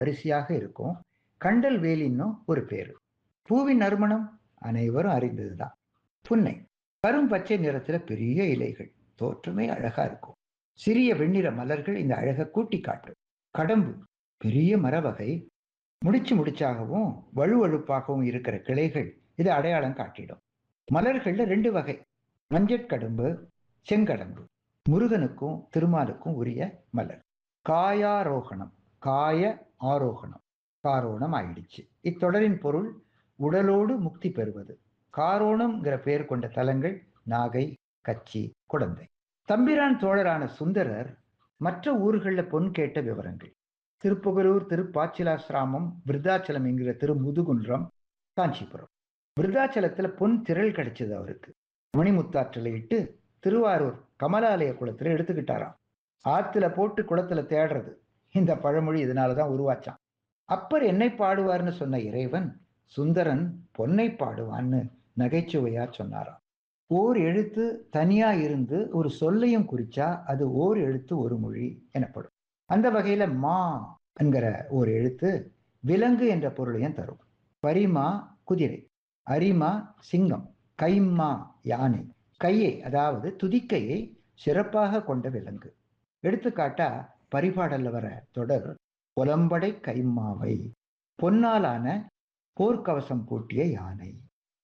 வரிசையாக இருக்கும் கண்டல் வேலின்னும் ஒரு பேரு பூவின் நறுமணம் அனைவரும் அறிந்ததுதான் புன்னை கரும் பச்சை நிறத்துல பெரிய இலைகள் தோற்றமே அழகா இருக்கும் சிறிய வெண்ணிற மலர்கள் இந்த அழகை கூட்டி காட்டும் கடம்பு பெரிய மரவகை முடிச்சு முடிச்சாகவும் வழுவழுப்பாகவும் இருக்கிற கிளைகள் இது அடையாளம் காட்டிடும் மலர்கள்ல ரெண்டு வகை மஞ்சட்கடம்பு செங்கடம்பு முருகனுக்கும் திருமாலுக்கும் உரிய மலர் காயாரோகணம் காய ஆரோகணம் காரோணம் ஆயிடுச்சு இத்தொடரின் பொருள் உடலோடு முக்தி பெறுவது காரோணம்ங்கிற பெயர் கொண்ட தலங்கள் நாகை கச்சி குடந்தை தம்பிரான் தோழரான சுந்தரர் மற்ற ஊர்களில் பொன் கேட்ட விவரங்கள் திருப்புகலூர் திருப்பாச்சிலாசிராமம் விருத்தாச்சலம் என்கிற திரு முதுகுன்றம் காஞ்சிபுரம் விருத்தாச்சலத்துல பொன் திரள் கிடைச்சது அவருக்கு மணிமுத்தாற்றலை இட்டு திருவாரூர் கமலாலய குளத்துல எடுத்துக்கிட்டாராம் ஆத்துல போட்டு குளத்துல தேடுறது இந்த பழமொழி இதனாலதான் உருவாச்சான் அப்பர் என்னை பாடுவார்னு சொன்ன இறைவன் சுந்தரன் பொன்னை பாடுவான்னு நகைச்சுவையா சொன்னாராம் ஓர் எழுத்து தனியா இருந்து ஒரு சொல்லையும் குறிச்சா அது ஓர் எழுத்து ஒரு மொழி எனப்படும் அந்த வகையில மா என்கிற ஒரு எழுத்து விலங்கு என்ற பொருளையும் தரும் பரிமா குதிரை அரிமா சிங்கம் கைம்மா யானை கையை அதாவது துதிக்கையை சிறப்பாக கொண்ட விலங்கு எடுத்துக்காட்டா பரிபாடல்ல வர தொடர் புலம்படை கைம்மாவை பொன்னாலான போர்க்கவசம் பூட்டிய யானை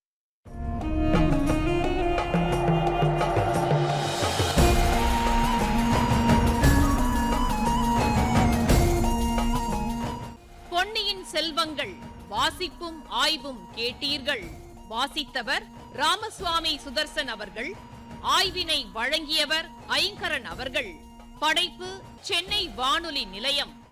பொன்னியின் செல்வங்கள் வாசிப்பும் ஆய்வும் கேட்டீர்கள் வாசித்தவர் ராமசுவாமி சுதர்சன் அவர்கள் ஆய்வினை வழங்கியவர் ஐங்கரன் அவர்கள் படைப்பு சென்னை வானொலி நிலையம்